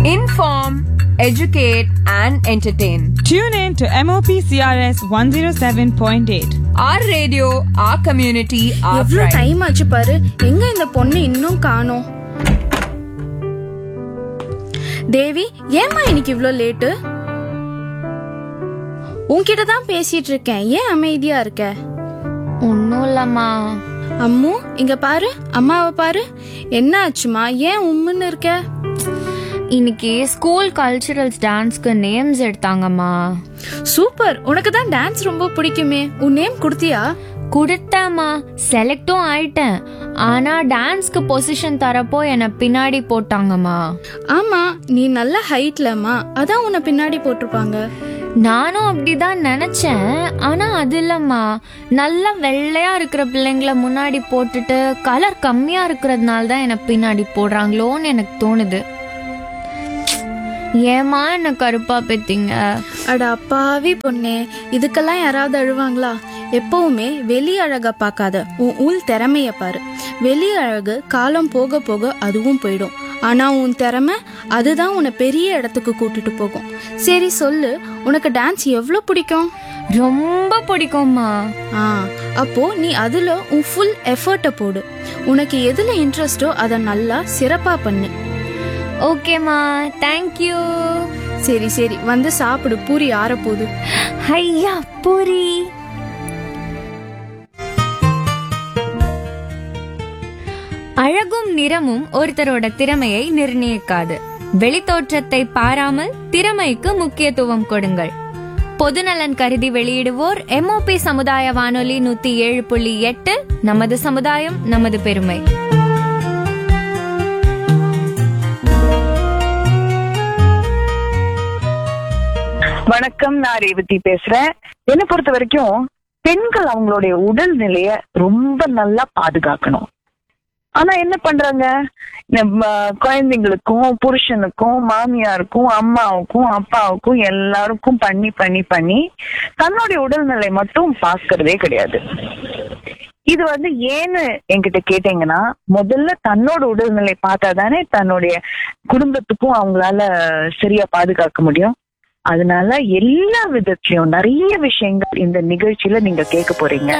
Inform, educate, and entertain. Tune in to MOP CRS 107.8. Our radio, our community, our எவ்வளவு pride. Time ஆச்சு பாரு எங்க இந்த பொண்ணு இன்னும் காணோம் தேவி ஏம்மா இன்னைக்கு இவ்ளோ லேட்டு உன்கிட்ட தான் பேசிட்டு இருக்கேன் ஏன் அமைதியா இருக்க ஒன்றும் இல்லைம்மா அம்மு இங்க பாரு அம்மாவை பாரு என்ன ஆச்சுமா ஏன் உம்முன்னு இருக்க இன்னைக்கு ஸ்கூல் கல்ச்சுரல்ஸ் டான்ஸ்க்கு நேம்ஸ் எடுத்தாங்கம்மா சூப்பர் உனக்கு தான் டான்ஸ் ரொம்ப பிடிக்குமே உன் நேம் கொடுத்தியா கொடுத்தேம்மா செலக்டும் ஆயிட்டேன் ஆனா டான்ஸ்க்கு பொசிஷன் தரப்போ என்னை பின்னாடி போட்டாங்கம்மா ஆமா நீ நல்ல ஹைட்லம்மா அதான் உன்னை பின்னாடி போட்டிருப்பாங்க நானும் அப்படிதான் நினைச்சேன் ஆனா அது இல்லம்மா நல்லா வெள்ளையா இருக்கிற பிள்ளைங்கள முன்னாடி போட்டுட்டு கலர் கம்மியா இருக்கிறதுனால தான் என்னை பின்னாடி போடுறாங்களோன்னு எனக்கு தோணுது ஏமா என்ன கருப்பா பெத்தீங்க அட அப்பாவி பொண்ணே இதுக்கெல்லாம் யாராவது அழுவாங்களா எப்பவுமே வெளி அழக பார்க்காத உன் உள் திறமைய பாரு வெளி அழகு காலம் போக போக அதுவும் போயிடும் ஆனா உன் திறமை அதுதான் உன்னை பெரிய இடத்துக்கு கூட்டிட்டு போகும் சரி சொல்லு உனக்கு டான்ஸ் எவ்வளோ பிடிக்கும் ரொம்ப பிடிக்கும்மா ஆ அப்போ நீ அதுல உன் ஃபுல் எஃபர்ட்டை போடு உனக்கு எதுல இன்ட்ரெஸ்டோ அதை நல்லா சிறப்பா பண்ணு ஓகேம்மா தேங்க்யூ சரி சரி வந்து சாப்பிடு பூரி ஆறப்போகுது ஐயா பூரி அழகும் நிறமும் ஒருத்தரோட திறமையை நிர்ணயிக்காது வெளித்தோற்றத்தை பாராமல் திறமைக்கு முக்கியத்துவம் கொடுங்கள் பொதுநலன் கருதி வெளியிடுவோர் எம்ஓபி சமுதாய வானொலி நூத்தி ஏழு புள்ளி எட்டு நமது சமுதாயம் நமது பெருமை வணக்கம் நான் ரேவதி பேசுறேன் என்னை பொறுத்த வரைக்கும் பெண்கள் அவங்களுடைய உடல் நிலைய ரொம்ப நல்லா பாதுகாக்கணும் ஆனா என்ன பண்றாங்க நம்ம குழந்தைங்களுக்கும் புருஷனுக்கும் மாமியாருக்கும் அம்மாவுக்கும் அப்பாவுக்கும் எல்லாருக்கும் பண்ணி பண்ணி பண்ணி தன்னுடைய உடல்நிலை மட்டும் பார்க்கறதே கிடையாது இது வந்து ஏன்னு என்கிட்ட கேட்டீங்கன்னா முதல்ல தன்னோட உடல்நிலை பார்த்தா தானே தன்னுடைய குடும்பத்துக்கும் அவங்களால சரியா பாதுகாக்க முடியும் அதனால எல்லா விதத்திலயும் நிறைய விஷயங்கள் இந்த நிகழ்ச்சியில நீங்க கேட்க போறீங்க